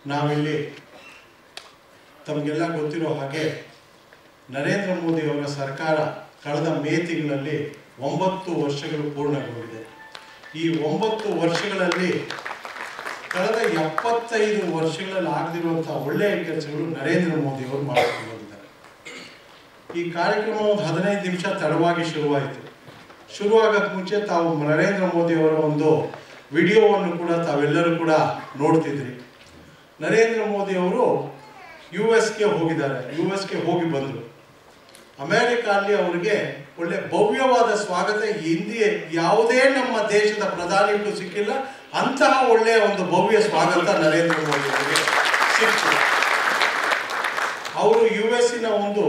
ನಾವಿಲ್ಲಿ ತಮಗೆಲ್ಲ ಗೊತ್ತಿರೋ ಹಾಗೆ ನರೇಂದ್ರ ಮೋದಿ ಅವರ ಸರ್ಕಾರ ಕಳೆದ ಮೇ ತಿಂಗಳಲ್ಲಿ ಒಂಬತ್ತು ವರ್ಷಗಳು ಪೂರ್ಣಗೊಂಡಿದೆ ಈ ಒಂಬತ್ತು ವರ್ಷಗಳಲ್ಲಿ ಕಳೆದ ಎಪ್ಪತ್ತೈದು ವರ್ಷಗಳಲ್ಲಿ ಆಗದಿರುವಂತಹ ಒಳ್ಳೆಯ ಕೆಲಸಗಳು ನರೇಂದ್ರ ಮೋದಿ ಅವರು ಮಾಡಿಕೊಂಡು ಬಂದಿದ್ದಾರೆ ಈ ಕಾರ್ಯಕ್ರಮ ಒಂದು ಹದಿನೈದು ನಿಮಿಷ ತಡವಾಗಿ ಶುರುವಾಯಿತು ಶುರುವಾಗಕ್ಕೆ ಮುಂಚೆ ತಾವು ನರೇಂದ್ರ ಮೋದಿ ಅವರ ಒಂದು ವಿಡಿಯೋವನ್ನು ಕೂಡ ತಾವೆಲ್ಲರೂ ಕೂಡ ನೋಡ್ತಿದ್ರಿ ನರೇಂದ್ರ ಮೋದಿ ಅವರು ಯು ಎಸ್ಗೆ ಹೋಗಿದ್ದಾರೆ ಯು ಎಸ್ಗೆ ಹೋಗಿ ಬಂದರು ಅಮೆರಿಕಾದಲ್ಲಿ ಅವರಿಗೆ ಒಳ್ಳೆ ಭವ್ಯವಾದ ಸ್ವಾಗತ ಹಿಂದಿಯೇ ಯಾವುದೇ ನಮ್ಮ ದೇಶದ ಪ್ರಧಾನಿಗೂ ಸಿಕ್ಕಿಲ್ಲ ಅಂತಹ ಒಳ್ಳೆಯ ಒಂದು ಭವ್ಯ ಸ್ವಾಗತ ನರೇಂದ್ರ ಮೋದಿ ಅವರಿಗೆ ಸಿಕ್ತು ಅವರು ಯು ಎಸ್ಸಿನ ಒಂದು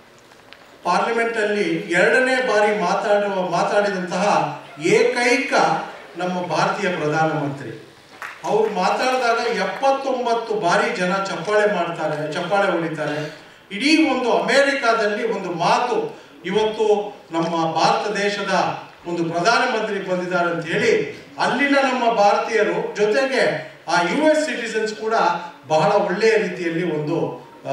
ಪಾರ್ಲಿಮೆಂಟ್ ಅಲ್ಲಿ ಎರಡನೇ ಬಾರಿ ಮಾತಾಡುವ ಮಾತಾಡಿದಂತಹ ಏಕೈಕ ನಮ್ಮ ಭಾರತೀಯ ಪ್ರಧಾನಮಂತ್ರಿ ಅವ್ರು ಮಾತಾಡಿದಾಗ ಎಪ್ಪತ್ತೊಂಬತ್ತು ಬಾರಿ ಜನ ಚಪ್ಪಾಳೆ ಮಾಡ್ತಾರೆ ಚಪ್ಪಾಳೆ ಹೊಡಿತಾರೆ ಇಡೀ ಒಂದು ಅಮೆರಿಕಾದಲ್ಲಿ ಒಂದು ಮಾತು ಇವತ್ತು ನಮ್ಮ ಭಾರತ ದೇಶದ ಒಂದು ಪ್ರಧಾನಮಂತ್ರಿ ಬಂದಿದ್ದಾರೆ ಅಂತ ಹೇಳಿ ಅಲ್ಲಿನ ನಮ್ಮ ಭಾರತೀಯರು ಜೊತೆಗೆ ಆ ಯು ಎಸ್ ಸಿಟಿಸನ್ಸ್ ಕೂಡ ಬಹಳ ಒಳ್ಳೆಯ ರೀತಿಯಲ್ಲಿ ಒಂದು ಆ,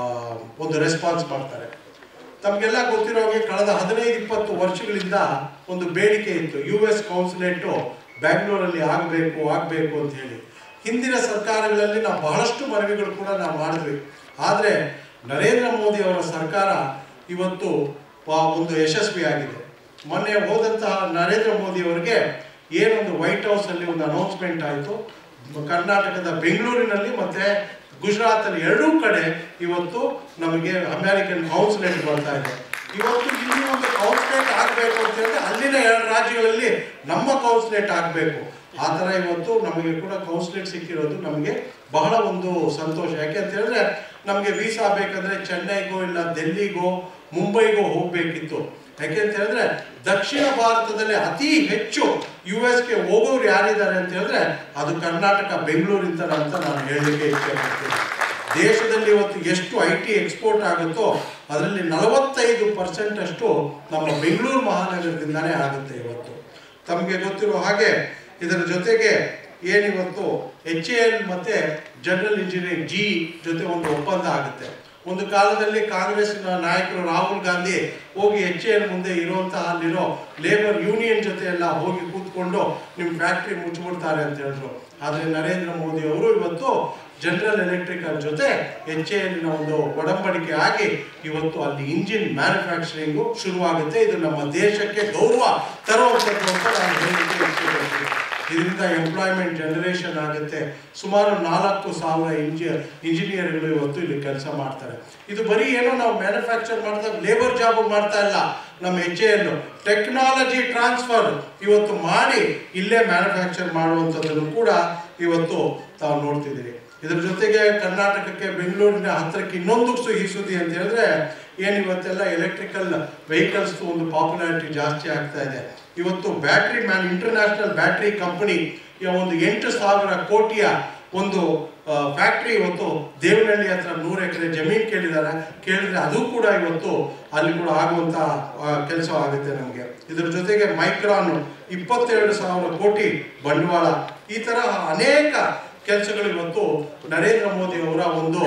ಒಂದು ರೆಸ್ಪಾನ್ಸ್ ಮಾಡ್ತಾರೆ ತಮಗೆಲ್ಲ ಗೊತ್ತಿರೋ ಹಾಗೆ ಕಳೆದ ಹದಿನೈದು ಇಪ್ಪತ್ತು ವರ್ಷಗಳಿಂದ ಒಂದು ಬೇಡಿಕೆ ಇತ್ತು ಯು ಎಸ್ ಕೌನ್ಸುಲೇಟು ಬ್ಯಾಂಗ್ಳೂರಲ್ಲಿ ಆಗಬೇಕು ಆಗಬೇಕು ಅಂತ ಹೇಳಿ ಹಿಂದಿನ ಸರ್ಕಾರಗಳಲ್ಲಿ ನಾವು ಬಹಳಷ್ಟು ಮನವಿಗಳು ಕೂಡ ನಾವು ಮಾಡಿದ್ವಿ ಆದರೆ ನರೇಂದ್ರ ಮೋದಿ ಅವರ ಸರ್ಕಾರ ಇವತ್ತು ವ- ಒಂದು ಯಶಸ್ವಿಯಾಗಿದೆ ಮೊನ್ನೆ ಹೋದಂತಹ ನರೇಂದ್ರ ಮೋದಿ ಅವರಿಗೆ ಏನೊಂದು ವೈಟ್ ಹೌಸ್ ಅಲ್ಲಿ ಒಂದು ಅನೌನ್ಸ್ಮೆಂಟ್ ಆಯಿತು ಕರ್ನಾಟಕದ ಬೆಂಗಳೂರಿನಲ್ಲಿ ಮತ್ತೆ ಗುಜರಾತ್ ಅಲ್ಲಿ ಎರಡೂ ಕಡೆ ಇವತ್ತು ನಮಗೆ ಅಮೆರಿಕನ್ ಕೌನ್ಸುಲೇಟ್ ಬರ್ತಾ ಇದೆ ಇವತ್ತು ಇಲ್ಲಿ ಒಂದು ಕೌನ್ಸುಲೇಟ್ ಆಗಬೇಕು ಅಂತ ಹೇಳಿದ್ರೆ ಅಲ್ಲಿನ ಎರಡು ರಾಜ್ಯಗಳಲ್ಲಿ ನಮ್ಮ ಕೌನ್ಸುಲೇಟ್ ಆಗಬೇಕು ಆ ಥರ ಇವತ್ತು ನಮಗೆ ಕೂಡ ಕೌನ್ಸುಲೇಟ್ ಸಿಕ್ಕಿರೋದು ನಮಗೆ ಬಹಳ ಒಂದು ಸಂತೋಷ ಯಾಕೆ ಅಂತ ಹೇಳಿದ್ರೆ ನಮಗೆ ವೀಸಾ ಬೇಕಂದ್ರೆ ಚೆನ್ನೈಗೋ ಇಲ್ಲ ಡೆಲ್ಲಿಗೋ ಮುಂಬೈಗೋ ಹೋಗ್ಬೇಕಿತ್ತು ಯಾಕೆ ಅಂತ ಹೇಳಿದ್ರೆ ದಕ್ಷಿಣ ಭಾರತದಲ್ಲಿ ಅತಿ ಹೆಚ್ಚು ಯು ಎಸ್ಗೆ ಹೋಗೋರು ಯಾರಿದ್ದಾರೆ ಅಂತ ಹೇಳಿದ್ರೆ ಅದು ಕರ್ನಾಟಕ ಬೆಂಗಳೂರಿಂದ ಅಂತ ನಾನು ಹೇಳಲಿಕ್ಕೆ ಇಷ್ಟಪಡ್ತೀನಿ ದೇಶದಲ್ಲಿ ಇವತ್ತು ಎಷ್ಟು ಐ ಟಿ ಎಕ್ಸ್ಪೋರ್ಟ್ ಆಗುತ್ತೋ ಅದರಲ್ಲಿ ನಲವತ್ತೈದು ಪರ್ಸೆಂಟ್ ಅಷ್ಟು ನಮ್ಮ ಬೆಂಗಳೂರು ಮಹಾನಗರದಿಂದಾನೇ ಆಗುತ್ತೆ ಇವತ್ತು ತಮಗೆ ಗೊತ್ತಿರೋ ಹಾಗೆ ಇದರ ಜೊತೆಗೆ ಏನಿವತ್ತು ಎಚ್ ಎ ಎಲ್ ಮತ್ತೆ ಜನರಲ್ ಇಂಜಿನಿಯರಿಂಗ್ ಜಿ ಜೊತೆ ಒಂದು ಒಪ್ಪಂದ ಆಗುತ್ತೆ ಒಂದು ಕಾಲದಲ್ಲಿ ಕಾಂಗ್ರೆಸ್ನ ನಾಯಕರು ರಾಹುಲ್ ಗಾಂಧಿ ಹೋಗಿ ಎಚ್ ಎಲ್ ಮುಂದೆ ಇರುವಂತಹ ಅಲ್ಲಿರೋ ಲೇಬರ್ ಯೂನಿಯನ್ ಜೊತೆ ಎಲ್ಲ ಹೋಗಿ ಕೂತ್ಕೊಂಡು ನಿಮ್ಮ ಫ್ಯಾಕ್ಟ್ರಿ ಮುಚ್ಚಿಬಿಡ್ತಾರೆ ಅಂತ ಹೇಳಿದ್ರು ಆದರೆ ನರೇಂದ್ರ ಮೋದಿ ಅವರು ಇವತ್ತು ಜನರಲ್ ಎಲೆಕ್ಟ್ರಿಕಲ್ ಜೊತೆ ಎಚ್ ಎಲ್ನ ಒಂದು ಒಡಂಬಡಿಕೆ ಆಗಿ ಇವತ್ತು ಅಲ್ಲಿ ಇಂಜಿನ್ ಮ್ಯಾನುಫ್ಯಾಕ್ಚರಿಂಗು ಶುರುವಾಗುತ್ತೆ ಇದು ನಮ್ಮ ದೇಶಕ್ಕೆ ಗೌರವ ತರುವಂಥದ್ದು ಅಂತ ನಾನು ಹೇಳಲಿಕ್ಕೆ ಇಷ್ಟಪಡ್ತೀನಿ ಇದರಿಂದ ಎಂಪ್ಲಾಯ್ಮೆಂಟ್ ಜನರೇಷನ್ ಆಗುತ್ತೆ ಸುಮಾರು ನಾಲ್ಕು ಸಾವಿರ ಇಂಜಿ ಇಂಜಿನಿಯರ್ಗಳು ಇವತ್ತು ಇಲ್ಲಿ ಕೆಲಸ ಮಾಡ್ತಾರೆ ಇದು ಬರೀ ಏನೋ ನಾವು ಮ್ಯಾನುಫ್ಯಾಕ್ಚರ್ ಮಾಡ್ತಾ ಲೇಬರ್ ಜಾಬ್ ಮಾಡ್ತಾ ಇಲ್ಲ ನಮ್ಮ ಹೆಜ್ಜೆ ಎಲ್ಲು ಟೆಕ್ನಾಲಜಿ ಟ್ರಾನ್ಸ್ಫರ್ ಇವತ್ತು ಮಾಡಿ ಇಲ್ಲೇ ಮ್ಯಾನುಫ್ಯಾಕ್ಚರ್ ಮಾಡುವಂಥದ್ದನ್ನು ಕೂಡ ಇವತ್ತು ತಾವು ನೋಡ್ತಿದ್ದೀರಿ ಇದ್ರ ಜೊತೆಗೆ ಕರ್ನಾಟಕಕ್ಕೆ ಬೆಂಗಳೂರಿನ ಹತ್ತಿರಕ್ಕೆ ಇನ್ನೊಂದು ಸಿಹಿ ಸುದ್ದಿ ಅಂತ ಹೇಳಿದ್ರೆ ಏನು ಇವತ್ತೆಲ್ಲ ಎಲೆಕ್ಟ್ರಿಕಲ್ ವೆಹಿಕಲ್ಸ್ ಒಂದು ಪಾಪ್ಯುಲಾರಿಟಿ ಜಾಸ್ತಿ ಆಗ್ತಾ ಇದೆ ಇವತ್ತು battery man international battery company ಒಂದು ಎಂಟು ಸಾವಿರ ಕೋಟಿಯ ಒಂದು ಫ್ಯಾಕ್ಟ್ರಿ ಇವತ್ತು ದೇವನಹಳ್ಳಿ ಹತ್ರ ನೂರು ಎಕರೆ ಜಮೀನು ಕೇಳಿದ್ದಾರೆ ಕೇಳಿದ್ರೆ ಅದು ಕೂಡ ಇವತ್ತು ಅಲ್ಲಿ ಕೂಡ ಆಗುವಂತ ಕೆಲಸ ಆಗುತ್ತೆ ನಮಗೆ ಇದ್ರ ಜೊತೆಗೆ ಮೈಕ್ರಾನ್ ಇಪ್ಪತ್ತೆರಡು ಸಾವಿರ ಕೋಟಿ ಬಂಡವಾಳ ಈ ತರ ಅನೇಕ ಕೆಲಸಗಳು ಇವತ್ತು ನರೇಂದ್ರ ಮೋದಿ ಅವರ ಒಂದು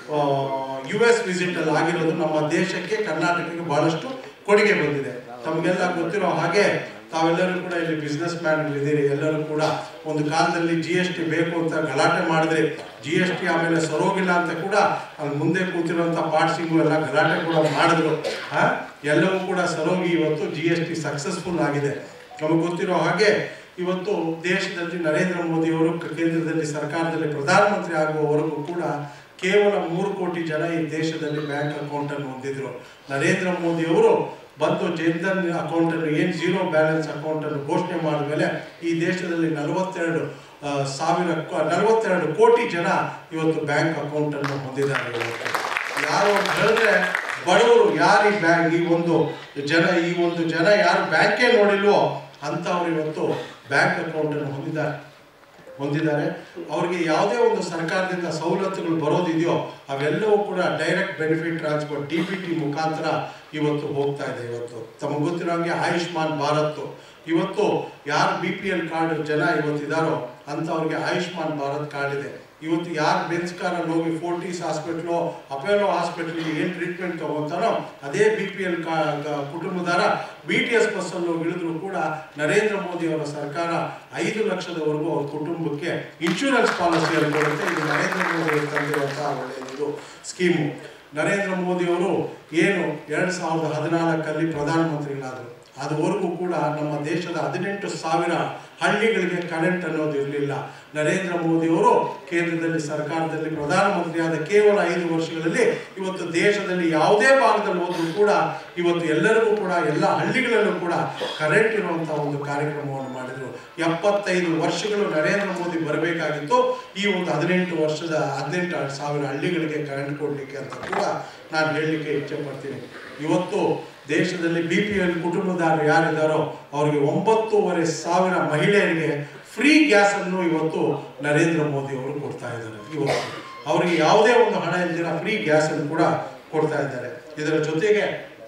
ಯು ಎಸ್ ವಿಸಿಟ್ ಅಲ್ಲಿ ಆಗಿರೋದು ನಮ್ಮ ದೇಶಕ್ಕೆ ಕರ್ನಾಟಕಕ್ಕೆ ಬಹಳಷ್ಟು ಕೊಡುಗೆ ಬಂದಿದೆ ತಮಗೆಲ್ಲ ಗೊತ್ತಿರೋ ಹಾಗೆ ತಾವೆಲ್ಲರೂ ಕೂಡ ಇಲ್ಲಿ ಬಿಸ್ನೆಸ್ ಮ್ಯಾನ್ ಇದ್ದೀರಿ ಎಲ್ಲರೂ ಕೂಡ ಒಂದು ಕಾಲದಲ್ಲಿ ಜಿ ಎಸ್ ಟಿ ಬೇಕು ಅಂತ ಗಲಾಟೆ ಮಾಡಿದ್ರಿ ಜಿ ಎಸ್ ಟಿ ಆಮೇಲೆ ಸರೋಗಿಲ್ಲ ಅಂತ ಕೂಡ ಅಲ್ಲಿ ಮುಂದೆ ಕೂತಿರುವಂಥ ಪಾರ್ಟ್ಸಿಂಗು ಎಲ್ಲ ಗಲಾಟೆ ಕೂಡ ಮಾಡಿದ್ರು ಆ ಎಲ್ಲವೂ ಕೂಡ ಸರೋಗಿ ಇವತ್ತು ಜಿ ಎಸ್ ಟಿ ಸಕ್ಸಸ್ಫುಲ್ ಆಗಿದೆ ನಮಗೆ ಗೊತ್ತಿರೋ ಹಾಗೆ ಇವತ್ತು ದೇಶದಲ್ಲಿ ನರೇಂದ್ರ ಮೋದಿ ಅವರು ಕೇಂದ್ರದಲ್ಲಿ ಸರ್ಕಾರದಲ್ಲಿ ಪ್ರಧಾನಮಂತ್ರಿ ಆಗುವವರೆಗೂ ಕೂಡ ಕೇವಲ ಮೂರು ಕೋಟಿ ಜನ ಈ ದೇಶದಲ್ಲಿ ಬ್ಯಾಂಕ್ ಅಕೌಂಟ್ ಅನ್ನು ಹೊಂದಿದ್ರು ನರೇಂದ್ರ ಮೋದಿ ಅವರು ಬಂದು ಜನ್ಧನ್ ಅಕೌಂಟ್ ಅನ್ನು ಏನು ಜೀರೋ ಬ್ಯಾಲೆನ್ಸ್ ಅಕೌಂಟ್ ಅನ್ನು ಘೋಷಣೆ ಮಾಡಿದ್ಮೇಲೆ ಈ ದೇಶದಲ್ಲಿ ನಲವತ್ತೆರಡು ಆ, ಸಾವಿರ ಕೋ- ನಲವತ್ತೆರಡು ಕೋಟಿ ಜನ ಇವತ್ತು ಬ್ಯಾಂಕ್ ಅಕೌಂಟ್ ಅನ್ನು ಹೊಂದಿದ್ದಾರೆ ಇವತ್ತು ಯಾರು ಅಂತ ಹೇಳಿದ್ರೆ ಬಡವರು ಯಾರು ಈ ಬ್ಯಾಂಕ್ ಈ ಒಂದು ಜನ ಈ ಒಂದು ಜನ ಯಾರು ಬ್ಯಾಂಕೇ ನೋಡಿಲ್ವೋ ಅಂಥವ್ರು ಇವತ್ತು ಬ್ಯಾಂಕ್ ಅಕೌಂಟ್ ಅನ್ನು ಹೊಂದಿದ್ದಾರೆ ಹೊಂದಿದ್ದಾರೆ ಅವ್ರಿಗೆ ಯಾವುದೇ ಒಂದು ಸರ್ಕಾರದಿಂದ ಸವಲತ್ತುಗಳು ಬರೋದಿದೆಯೋ ಅವೆಲ್ಲವೂ ಕೂಡ direct benefit transfer D B T ಮುಖಾಂತರ ಇವತ್ತು ಹೋಗ್ತಾ ಇದೆ ಇವತ್ತು ತಮಗೆ ಗೊತ್ತಿರೋ ಹಾಗೆ ಆಯುಷ್ಮಾನ್ ಭಾರತ್ ಇವತ್ತು ಯಾರು ಬಿ ಪಿ ಎಲ್ ಕಾರ್ಡ್ ಜನ ಇವತ್ತಿದಾರೋ ಅಂಥವ್ರಿಗೆ ಆಯುಷ್ಮಾನ್ ಭಾರತ್ ಕಾರ್ಡ್ ಇದೆ ಇವತ್ತು ಯಾರು ಬೆನ್ಸ್ ಕಾರಲ್ಲಿ ಹೋಗಿ ಫೋರ್ಟಿಸ್ ಹಾಸ್ಪಿಟ್ಲು ಅಪೋಲೋ ಹಾಸ್ಪಿಟ್ಲಿಗೆ ಏನು ಟ್ರೀಟ್ಮೆಂಟ್ ತಗೋತಾನೋ ಅದೇ ಬಿ ಪಿ ಎಲ್ ಕುಟುಂಬದಾರ ಬಿ ಟಿ ಎಸ್ ಬಸ್ಸಲ್ಲಿ ಹೋಗಿ ಇಳಿದ್ರು ಕೂಡ ನರೇಂದ್ರ ಮೋದಿ ಅವರ ಸರ್ಕಾರ ಐದು ಲಕ್ಷದವರೆಗೂ ಅವ್ರ ಕುಟುಂಬಕ್ಕೆ ಇನ್ಶೂರೆನ್ಸ್ ಪಾಲಿಸಿಯನ್ನು ಕೊಡುತ್ತೆ ಇದು ನರೇಂದ್ರ ಮೋದಿ ಅವರು ತಂದಿರುವಂತಹ ಒಳ್ಳೆಯದು ಸ್ಕೀಮು ನರೇಂದ್ರ ಮೋದಿ ಅವರು ಏನು ಎರಡು ಸಾವಿರದ ಹದಿನಾಲ್ಕಲ್ಲಿ ಪ್ರಧಾನಮಂತ್ರಿಗಳಾದರು ಅದುವರೆಗೂ ಕೂಡ ನಮ್ಮ ದೇಶದ ಹದಿನೆಂಟು ಸಾವಿರ ಹಳ್ಳಿಗಳಿಗೆ ಕರೆಂಟ್ ಅನ್ನೋದು ಇರಲಿಲ್ಲ ನರೇಂದ್ರ ಮೋದಿಯವರು ಕೇಂದ್ರದಲ್ಲಿ ಸರ್ಕಾರದಲ್ಲಿ ಪ್ರಧಾನಮಂತ್ರಿಯಾದ ಕೇವಲ ಐದು ವರ್ಷಗಳಲ್ಲಿ ಇವತ್ತು ದೇಶದಲ್ಲಿ ಯಾವುದೇ ಭಾಗದಲ್ಲಿ ಹೋದ್ರೂ ಕೂಡ ಇವತ್ತು ಎಲ್ಲರಿಗೂ ಕೂಡ ಎಲ್ಲ ಹಳ್ಳಿಗಳಲ್ಲೂ ಕೂಡ ಕರೆಂಟ್ ಇರುವಂಥ ಒಂದು ಕಾರ್ಯಕ್ರಮವನ್ನು ಮಾಡಿದರು ಎಪ್ಪತ್ತೈದು ವರ್ಷಗಳು ನರೇಂದ್ರ ಮೋದಿ ಬರಬೇಕಾಗಿತ್ತು ಈ ಒಂದು ಹದಿನೆಂಟು ವರ್ಷದ ಹದಿನೆಂಟು ಸಾವಿರ ಹಳ್ಳಿಗಳಿಗೆ ಕರೆಂಟ್ ಕೊಡಲಿಕ್ಕೆ ಅಂತ ಕೂಡ ನಾನು ಹೇಳಲಿಕ್ಕೆ ಇಚ್ಛೆ ಪಡ್ತೀನಿ ಇವತ್ತು ದೇಶದಲ್ಲಿ ಬಿ ಪಿ ಎಲ್ ಕುಟುಂಬದಾರರು ಯಾರಿದ್ದಾರೋ ಅವರಿಗೆ ಒಂಬತ್ತೂವರೆ ಸಾವಿರ ಮಹಿಳೆಯರಿಗೆ ಫ್ರೀ ಗ್ಯಾಸ್ ಅನ್ನು ಇವತ್ತು ನರೇಂದ್ರ ಮೋದಿ ಅವರು ಕೊಡ್ತಾ ಇದ್ದಾರೆ ಇವತ್ತು ಅವರಿಗೆ ಯಾವುದೇ ಒಂದು ಹಣ ಇಲ್ದಿರ ಫ್ರೀ ಗ್ಯಾಸ್ ಅನ್ನು ಕೂಡ ಕೊಡ್ತಾ ಇದ್ದಾರೆ ಇದರ ಜೊತೆಗೆ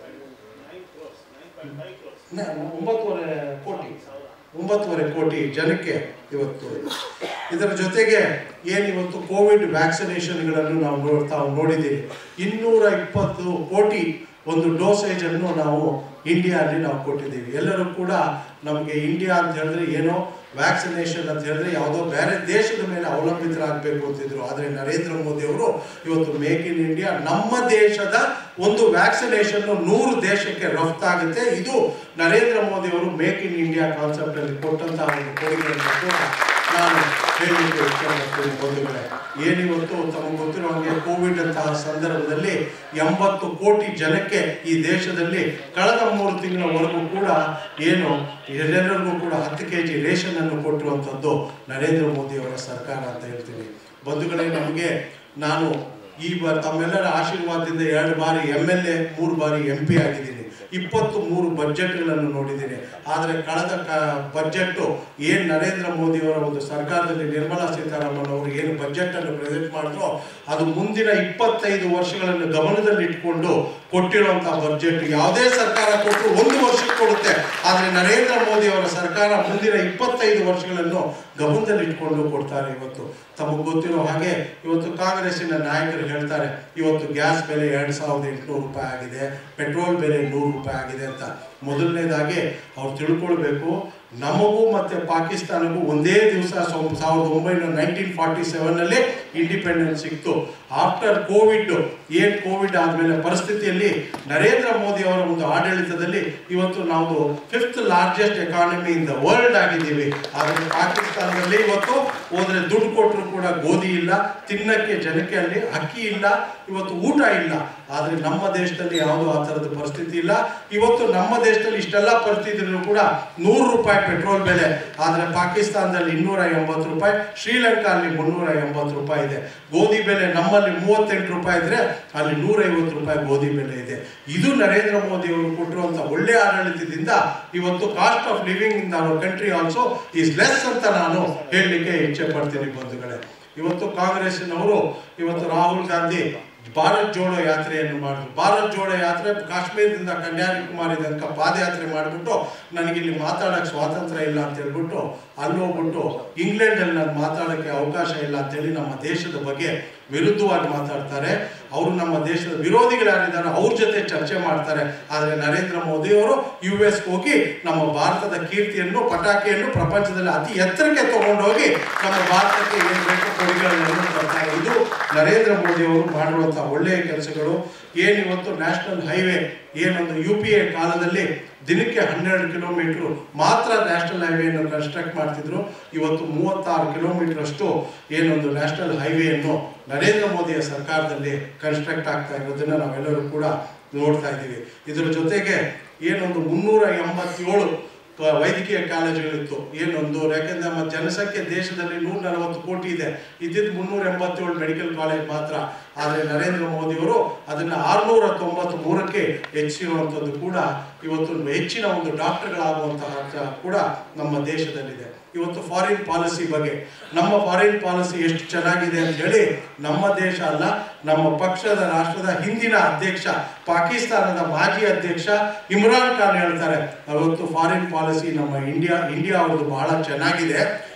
ನ- ಒಂಬತ್ತುವರೆ ಕೋಟಿ ಒಂಬತ್ತುವರೆ ಕೋಟಿ ಜನಕ್ಕೆ ಇವತ್ತು ಇದರ ಜೊತೆಗೆ ಏನು ಇವತ್ತು ಕೋವಿಡ್ ವ್ಯಾಕ್ಸಿನೇಷನ್ಗಳನ್ನು ನಾವು ನೋಡ್ತಾ ನೋಡಿದ್ದೀವಿ ಇನ್ನೂರ ಇಪ್ಪತ್ತು ಕೋಟಿ ಒಂದು ಡೋಸೇಜ್ ಅನ್ನು ನಾವು ಇಂಡಿಯಾದಲ್ಲಿ ನಾವು ಕೊಟ್ಟಿದ್ದೀವಿ ಎಲ್ಲರೂ ಕೂಡ ನಮಗೆ ಇಂಡಿಯಾ ಅಂತ ಹೇಳಿದ್ರೆ ಏನೋ ವ್ಯಾಕ್ಸಿನೇಷನ್ ಅಂತ ಹೇಳಿದ್ರೆ ಯಾವುದೋ ಬೇರೆ ದೇಶದ ಮೇಲೆ ಅವಲಂಬಿತರಾಗಬೇಕು ಅಂತಿದ್ರು ಆದರೆ ನರೇಂದ್ರ ಮೋದಿ ಅವರು ಇವತ್ತು ಮೇಕ್ ಇನ್ ಇಂಡಿಯಾ ನಮ್ಮ ದೇಶದ ಒಂದು ವ್ಯಾಕ್ಸಿನೇಷನ್ ನೂರು ದೇಶಕ್ಕೆ ರಫ್ತಾಗುತ್ತೆ ಇದು ನರೇಂದ್ರ ಮೋದಿ ಅವರು ಮೇಕ್ ಇನ್ ಇಂಡಿಯಾ ಕಾನ್ಸೆಪ್ಟ್ ಅಲ್ಲಿ ಕೊಟ್ಟಂತಹ ಒಂದು ಕೊಡುಗೆಯನ್ನು ಕೂಡ ನಾನು ಹೇಳಲಿಕ್ಕೆ ಇಷ್ಟಪಡ್ತೀನಿ ಬಂಧುಗಳೇ ಏನಿವತ್ತು ತಮಗೆ ಗೊತ್ತಿರೋ ಹಾಗೆ ಕೋವಿಡ್ ಅಂತಹ ಸಂದರ್ಭದಲ್ಲಿ ಎಂಬತ್ತು ಕೋಟಿ ಜನಕ್ಕೆ ಈ ದೇಶದಲ್ಲಿ ಕಳೆದ ಮೂರು ತಿಂಗಳವರೆಗೂ ಕೂಡ ಏನು ಎಲ್ಲರಿಗೂ ಕೂಡ ಹತ್ತು ಕೆ ಜಿ ರೇಷನ್ ಅನ್ನು ಕೊಟ್ಟಿರುವಂಥದ್ದು ನರೇಂದ್ರ ಮೋದಿ ಅವರ ಸರ್ಕಾರ ಅಂತ ಹೇಳ್ತೀನಿ ಬಂಧುಗಳೇ ನಮಗೆ ನಾನು ಈ ಬ ತಮ್ಮೆಲ್ಲರ ಆಶೀರ್ವಾದದಿಂದ ಎರಡು ಬಾರಿ ಎಮ್ ಎಲ್ ಎ ಮೂರು ಬಾರಿ ಎಂ ಪಿ ಆಗಿದ್ದೀನಿ ಇಪ್ಪತ್ತು ಮೂರು ಬಜೆಟ್ಗಳನ್ನು ನೋಡಿದ್ದೀನಿ ಆದರೆ ಕಳೆದ ಕ ಬಜೆಟ್ಟು ಏನು ನರೇಂದ್ರ ಮೋದಿಯವರ ಒಂದು ಸರ್ಕಾರದಲ್ಲಿ ನಿರ್ಮಲಾ ಸೀತಾರಾಮನ್ ಅವರು ಏನು ಬಜೆಟನ್ನು ಪ್ರೆಸೆಂಟ್ ಮಾಡಿದ್ರು ಅದು ಮುಂದಿನ ಇಪ್ಪತ್ತೈದು ವರ್ಷಗಳನ್ನು ಗಮನದಲ್ಲಿಟ್ಕೊಂಡು ಕೊಟ್ಟಿರುವಂತಹ ಬಜೆಟ್ ಯಾವುದೇ ಸರ್ಕಾರ ಕೊಟ್ಟರು ಒಂದು ವರ್ಷಕ್ಕೆ ಕೊಡುತ್ತೆ ಆದರೆ ನರೇಂದ್ರ ಮೋದಿ ಅವರ ಸರ್ಕಾರ ಮುಂದಿನ ಇಪ್ಪತ್ತೈದು ವರ್ಷಗಳನ್ನು ಗಮನದಲ್ಲಿಟ್ಕೊಂಡು ಕೊಡ್ತಾರೆ ಇವತ್ತು ತಮಗೆ ಗೊತ್ತಿರೋ ಹಾಗೆ ಇವತ್ತು ಕಾಂಗ್ರೆಸ್ಸಿನ ನಾಯಕರು ಹೇಳ್ತಾರೆ ಇವತ್ತು ಗ್ಯಾಸ್ ಬೆಲೆ ಎರಡು ಸಾವಿರದ ಎಂಟುನೂರು ರೂಪಾಯಿ ಆಗಿದೆ ಪೆಟ್ರೋಲ್ ಬೆಲೆ ನೂರು ರೂಪಾಯಿ ಆಗಿದೆ ಅಂತ ಮೊದಲನೇದಾಗಿ ಅವ್ರು ತಿಳ್ಕೊಳ್ಬೇಕು ನಮಗೂ ಮತ್ತೆ ಪಾಕಿಸ್ತಾನಕ್ಕೂ ಒಂದೇ ದಿವಸ ಸಾವಿರದ ಒಂಬೈನೂರ ನೈನ್ಟೀನ್ ಫಾರ್ಟಿ ಸೆವೆನ್ನಲ್ಲಿ ಇಂಡಿಪೆಂಡೆನ್ಸ್ ಸಿಕ್ತು ಆಫ್ಟರ್ ಕೋವಿಡ್ ಏನು ಕೋವಿಡ್ ಆದಮೇಲೆ ಪರಿಸ್ಥಿತಿಯಲ್ಲಿ ನರೇಂದ್ರ ಮೋದಿ ಅವರ ಒಂದು ಆಡಳಿತದಲ್ಲಿ ಇವತ್ತು ನಾವು fifth largest economy in the world ಆಗಿದ್ದೀವಿ ಆದರೆ ಪಾಕಿಸ್ತಾನದಲ್ಲಿ ಇವತ್ತು ಹೋದ್ರೆ ದುಡ್ಡು ಕೊಟ್ಟರು ಕೂಡ ಗೋಧಿ ಇಲ್ಲ ತಿನ್ನಕ್ಕೆ ಜನಕ್ಕೆ ಅಲ್ಲಿ ಅಕ್ಕಿ ಇಲ್ಲ ಇವತ್ತು ಊಟ ಇಲ್ಲ ಆದರೆ ನಮ್ಮ ದೇಶದಲ್ಲಿ ಯಾವುದೂ ಆ ಥರದ ಪರಿಸ್ಥಿತಿ ಇಲ್ಲ ಇವತ್ತು ನಮ್ಮ ದೇಶದಲ್ಲಿ ಇಷ್ಟೆಲ್ಲ ಪರಿಸ್ಥಿತಿ ಇದ್ರೂ ಕೂಡ ನೂರು ರೂಪಾಯಿ ಪೆಟ್ರೋಲ್ ಬೆಲೆ ಆದರೆ ಪಾಕಿಸ್ತಾನದಲ್ಲಿ ಇನ್ನೂರ ಎಂಬತ್ತು ರೂಪಾಯಿ ಶ್ರೀಲಂಕಾ ಅಲ್ಲಿ ಮುನ್ನೂರ ಎಂಬತ್ತು ರೂಪಾಯಿ ಇದೆ ಗೋಧಿ ಬೆಲೆ ನಮ್ಮಲ್ಲಿ ಮೂವತ್ತೆಂಟು ರೂಪಾಯಿ ಇದ್ರೆ ಅಲ್ಲಿ ನೂರೈವತ್ತು ರೂಪಾಯಿ ಗೋಧಿ ಬೆಲೆ ಇದೆ ಇದು ನರೇಂದ್ರ ಮೋದಿ ಅವರು ಕೊಟ್ಟಿರುವಂಥ ಒಳ್ಳೆ ಆಡಳಿತದಿಂದ ಇವತ್ತು cost of living in our country also is less ಅಂತ ನಾನು ಹೇಳಲಿಕ್ಕೆ ಇಚ್ಛೆ ಪಡ್ತೀನಿ ಬಂಧುಗಳೇ ಇವತ್ತು ಕಾಂಗ್ರೆಸ್ಸಿನವರು ಇವತ್ತು ರಾಹುಲ್ ಗಾಂಧಿ ಭಾರತ್ ಜೋಡೋ ಯಾತ್ರೆಯನ್ನು ಮಾಡಿದ್ರು ಭಾರತ್ ಜೋಡೋ ಯಾತ್ರೆ ಕಾಶ್ಮೀರದಿಂದ ಕನ್ಯಾಕುಮಾರಿ ತನಕ ಪಾದಯಾತ್ರೆ ಮಾಡಿಬಿಟ್ಟು ನನಗಿಲ್ಲಿ ಮಾತಾಡೋಕ್ಕೆ ಸ್ವಾತಂತ್ರ್ಯ ಇಲ್ಲ ಅಂತ ಹೇಳ್ಬಿಟ್ಟು ಅಲ್ಲಿ ಹೋಗ್ಬಿಟ್ಟು ಇಂಗ್ಲೆಂಡಲ್ಲಿ ನಾನು ಮಾತಾಡೋಕ್ಕೆ ಅವಕಾಶ ಇಲ್ಲ ಅಂತೇಳಿ ನಮ್ಮ ದೇಶದ ಬಗ್ಗೆ ವಿರುದ್ಧವಾಗಿ ಮಾತಾಡ್ತಾರೆ ಅವರು ನಮ್ಮ ದೇಶದ ವಿರೋಧಿಗಳು ಯಾರಿದ್ದಾರೆ ಅವ್ರ ಜೊತೆ ಚರ್ಚೆ ಮಾಡ್ತಾರೆ ಆದರೆ ನರೇಂದ್ರ ಮೋದಿ ಅವರು ಯು ಎಸ್ ಹೋಗಿ ನಮ್ಮ ಭಾರತದ ಕೀರ್ತಿಯನ್ನು ಪಟಾಕಿಯನ್ನು ಪ್ರಪಂಚದಲ್ಲಿ ಅತಿ ಎತ್ತರಕ್ಕೆ ತಗೊಂಡೋಗಿ ನಮ್ಮ ಭಾರತಕ್ಕೆ ಏನು ಬೇಕು ಕೊಡುಗೆಗಳನ್ನು ತರ್ತಾರೆ ಇದು ನರೇಂದ್ರ ಮೋದಿ ಅವರು ಮಾಡಿರುವಂತಹ ಒಳ್ಳೆಯ ಕೆಲಸಗಳು ಏನಿವತ್ತು ನ್ಯಾಷನಲ್ ಹೈವೇ ಏನೊಂದು ಯು ಪಿ ಎ ಕಾಲದಲ್ಲಿ ದಿನಕ್ಕೆ ಹನ್ನೆರಡು ಕಿಲೋಮೀಟರ್ ಮಾತ್ರ ನ್ಯಾಷನಲ್ ಹೈವೇಯನ್ನು ಕನ್ಸ್ಟ್ರಕ್ಟ್ ಮಾಡ್ತಿದ್ರು ಇವತ್ತು ಮೂವತ್ತಾರು ಕಿಲೋಮೀಟರ್ ಅಷ್ಟು ಏನೊಂದು ನ್ಯಾಷನಲ್ ಹೈವೇಯನ್ನು ನರೇಂದ್ರ ಮೋದಿಯ ಸರ್ಕಾರದಲ್ಲಿ ಕನ್ಸ್ಟ್ರಕ್ಟ್ ಆಗ್ತಾ ಇರೋದನ್ನ ನಾವೆಲ್ಲರೂ ಕೂಡ ನೋಡ್ತಾ ಇದ್ದೀವಿ ಇದರ ಜೊತೆಗೆ ಏನೊಂದು ಮುನ್ನೂರ ಎಂಬತ್ತೇಳು ಕ- ವೈದ್ಯಕೀಯ ಕಾಲೇಜುಗಳಿತ್ತು ಏನೊಂದು ಯಾಕೆಂದ್ರೆ ನಮ್ಮ ಜನಸಂಖ್ಯೆ ದೇಶದಲ್ಲಿ ನೂರ ನಲವತ್ತು ಕೋಟಿ ಇದೆ ಇದ್ದಿದ್ದು ಮುನ್ನೂರ ಎಂಬತ್ತೇಳು ಮೆಡಿಕಲ್ ಕಾಲೇಜ್ ಮಾತ್ರ ಆದರೆ ನರೇಂದ್ರ ಮೋದಿಯವರು ಅದನ್ನು ಆರುನೂರ ತೊಂಬತ್ತು ಮೂರಕ್ಕೆ ಹೆಚ್ಚಿರುವಂಥದ್ದು ಕೂಡ ಇವತ್ತು ಹೆಚ್ಚಿನ ಒಂದು ಡಾಕ್ಟರ್ಗಳಾಗುವಂತಹ ಕ- ಕೂಡ ನಮ್ಮ ದೇಶದಲ್ಲಿದೆ ಇವತ್ತು ಫಾರಿನ್ ಪಾಲಿಸಿ ಬಗ್ಗೆ ನಮ್ಮ ಫಾರಿನ್ ಪಾಲಿಸಿ ಎಷ್ಟು ಚೆನ್ನಾಗಿದೆ ಅಂತ ಹೇಳಿ ನಮ್ಮ ದೇಶ ಅಲ್ಲ ನಮ್ಮ ಪಕ್ಷದ ರಾಷ್ಟ್ರದ ಹಿಂದಿನ ಅಧ್ಯಕ್ಷ ಪಾಕಿಸ್ತಾನದ ಮಾಜಿ ಅಧ್ಯಕ್ಷ ಇಮ್ರಾನ್ ಖಾನ್ ಹೇಳ್ತಾರೆ ಅವತ್ತು ಫಾರಿನ್ ಪಾಲಿಸಿ ನಮ್ಮ ಇಂಡಿಯಾ ಇಂಡಿಯಾ ಅವ್ರದ್ದು ಬಹಳ ಚೆನ್ನಾಗಿದೆ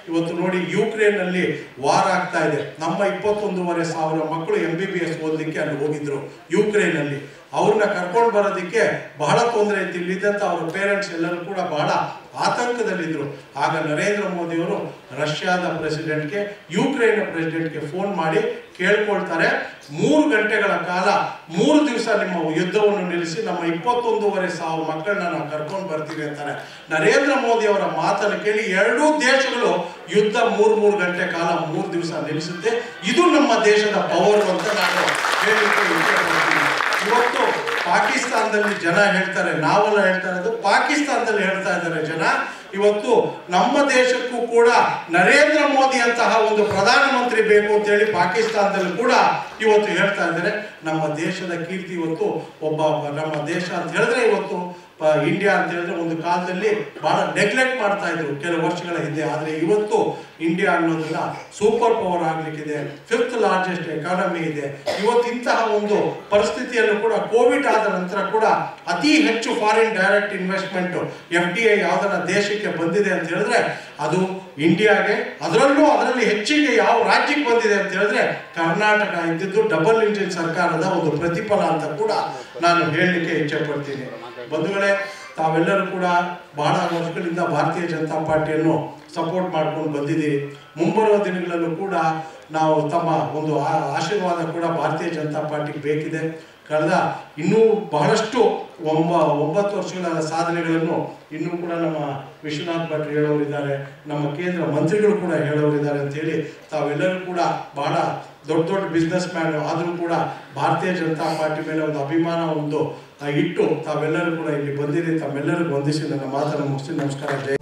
ಇವತ್ತು ನೋಡಿ ಯುಕ್ರೇನ್ನಲ್ಲಿ ವಾರ್ ಆಗ್ತಾ ಇದೆ ನಮ್ಮ ಇಪ್ಪತ್ತೊಂದೂವರೆ ಸಾವಿರ ಮಕ್ಕಳು ಎಂ ಬಿ ಬಿ ಎಸ್ ಓದಲಿಕ್ಕೆ ಅಲ್ಲಿ ಹೋಗಿದ್ರು ಯುಕ್ರೇನಲ್ಲಿ ಅವ್ರನ್ನ ಕರ್ಕೊಂಡು ಬರೋದಕ್ಕೆ ಬಹಳ ತೊಂದರೆ ಇತ್ತು ಇಲ್ಲಿದ್ದಂಥ ಅವ್ರ ಪೇರೆಂಟ್ಸ್ ಎಲ್ಲರೂ ಕೂಡ ಬಹಳ ಆತಂಕದಲ್ಲಿದ್ದರು ಆಗ ನರೇಂದ್ರ ಮೋದಿಯವರು ರಷ್ಯಾದ ಪ್ರೆಸಿಡೆಂಟ್ಗೆ ಯುಕ್ರೇನ್ ಪ್ರೆಸಿಡೆಂಟ್ಗೆ ಫೋನ್ ಮಾಡಿ ಕೇಳ್ಕೊಳ್ತಾರೆ ಮೂರು ಗಂಟೆಗಳ ಕಾಲ ಮೂರು ದಿವಸ ನಿಮ್ಮ ಯುದ್ಧವನ್ನು ನಿಲ್ಲಿಸಿ ನಮ್ಮ ಇಪ್ಪತ್ತೊಂದೂವರೆ ಸಾವಿರ ಮಕ್ಕಳನ್ನ ನಾವು ಕರ್ಕೊಂಡು ಬರ್ತೀವಿ ಅಂತಾರೆ ನರೇಂದ್ರ ಮೋದಿ ಅವರ ಮಾತನ್ನು ಕೇಳಿ ಎರಡೂ ದೇಶಗಳು ಯುದ್ಧ ಮೂರು ಮೂರು ಗಂಟೆ ಕಾಲ ಮೂರು ದಿವಸ ನಿಲ್ಲಿಸುತ್ತೆ ಇದು ನಮ್ಮ ದೇಶದ ಪವರ್ ಅಂತ ನಾನು ಹೇಳಲಿಕ್ಕೆ ಇಷ್ಟಪಡ್ತೀನಿ ಇವತ್ತು ಪಾಕಿಸ್ತಾನದಲ್ಲಿ ಜನ ಹೇಳ್ತಾರೆ ನಾವೆಲ್ಲ ಹೇಳ್ತಾ ಇರೋದು ಪಾಕಿಸ್ತಾನದಲ್ಲಿ ಹೇಳ್ತಾ ಇದ್ದಾರೆ ಜನ ಇವತ್ತು ನಮ್ಮ ದೇಶಕ್ಕೂ ಕೂಡ ನರೇಂದ್ರ ಮೋದಿ ಅಂತಹ ಒಂದು ಪ್ರಧಾನಮಂತ್ರಿ ಬೇಕು ಅಂತ ಹೇಳಿ ಪಾಕಿಸ್ತಾನದಲ್ಲಿ ಕೂಡ ಇವತ್ತು ಹೇಳ್ತಾ ಇದ್ದಾರೆ ನಮ್ಮ ದೇಶದ ಕೀರ್ತಿ ಇವತ್ತು ಒಬ್ಬ ನಮ್ಮ ದೇಶ ಅಂತ ಹೇಳಿದ್ರೆ ಇವತ್ತು ಪ- ಇಂಡಿಯಾ ಅಂತ ಹೇಳಿದ್ರೆ ಒಂದು ಕಾಲದಲ್ಲಿ ಬಹಳ ನೆಗ್ಲೆಕ್ಟ್ ಮಾಡ್ತಾ ಇದ್ರು ಕೆಲವು ವರ್ಷಗಳ ಹಿಂದೆ ಆದರೆ ಇವತ್ತು ಇಂಡಿಯಾ ಅನ್ನೋದನ್ನ ಸೂಪರ್ ಪವರ್ ಆಗ್ಲಿಕ್ಕಿದೆ ಫಿಫ್ತ್ ಲಾರ್ಜೆಸ್ಟ್ ಎಕಾನಮಿ ಇದೆ ಇವತ್ತು ಇಂತಹ ಒಂದು ಪರಿಸ್ಥಿತಿಯಲ್ಲೂ ಕೂಡ ಕೋವಿಡ್ ಆದ ನಂತರ ಕೂಡ ಅತಿ ಹೆಚ್ಚು foreign direct investment F D I ಯಾವ್ದನ್ನ ದೇಶಕ್ಕೆ ಬಂದಿದೆ ಅಂತ ಹೇಳಿದ್ರೆ ಅದು ಇಂಡಿಯಾಗೆ ಅದರಲ್ಲೂ ಅದರಲ್ಲಿ ಹೆಚ್ಚಿಗೆ ಯಾವ ರಾಜ್ಯಕ್ಕೆ ಬಂದಿದೆ ಅಂತ ಹೇಳಿದ್ರೆ ಕರ್ನಾಟಕ ಇದ್ದಿದ್ದು ಡಬಲ್ ಇಂಜಿನ್ ಸರ್ಕಾರದ ಒಂದು ಪ್ರತಿಫಲ ಅಂತ ಕೂಡ ನಾನು ಹೇಳಲಿಕ್ಕೆ ಇಚ್ಛೆ ಪಡ್ತೀನಿ ಬಂಧುಗಳೇ ತಾವೆಲ್ಲರೂ ಕೂಡ ಬಹಳ ವರ್ಷಗಳಿಂದ ಭಾರತೀಯ ಜನತಾ ಪಾರ್ಟಿಯನ್ನು ಸಪೋರ್ಟ್ ಮಾಡ್ಕೊಂಡು ಬಂದಿದ್ದೀರಿ ಮುಂಬರುವ ದಿನಗಳಲ್ಲೂ ಕೂಡ ನಾವು ತಮ್ಮ ಒಂದು ಆ- ಆಶೀರ್ವಾದ ಕೂಡ ಭಾರತೀಯ ಜನತಾ ಪಾರ್ಟಿಗೆ ಬೇಕಿದೆ ಕಳೆದ ಇನ್ನೂ ಬಹಳಷ್ಟು ಒಂಬ ಒಂಬತ್ತು ವರ್ಷಗಳ ಸಾಧನೆಗಳನ್ನು ಇನ್ನೂ ಕೂಡ ನಮ್ಮ ವಿಶ್ವನಾಥ್ ಭಟ್ ಹೇಳೋರಿದ್ದಾರೆ ನಮ್ಮ ಕೇಂದ್ರ ಮಂತ್ರಿಗಳು ಕೂಡ ಹೇಳೋರಿದ್ದಾರೆ ಅಂತೇಳಿ ತಾವೆಲ್ಲರೂ ಕೂಡ ಬಹಳ ದೊಡ್ಡ ದೊಡ್ಡ ಬಿಸ್ನೆಸ್ ಮ್ಯಾನ್ ಆದರೂ ಕೂಡ ಭಾರತೀಯ ಜನತಾ ಪಾರ್ಟಿ ಮೇಲೆ ಒಂದು ಅಭಿಮಾನ ಒಂದು ಆ, ಇಟ್ಟು ತಾವೆಲ್ಲರೂ ಕೂಡ ಇಲ್ಲಿ ಬಂದಿರಿ ತಮ್ಮೆಲ್ಲರಿಗೂ ವಂದಿಸಿ ನನ್ನ ಮಾತನ್ನು ಮುಗಿಸಿ ನಮಸ್ಕಾರ ಜೈ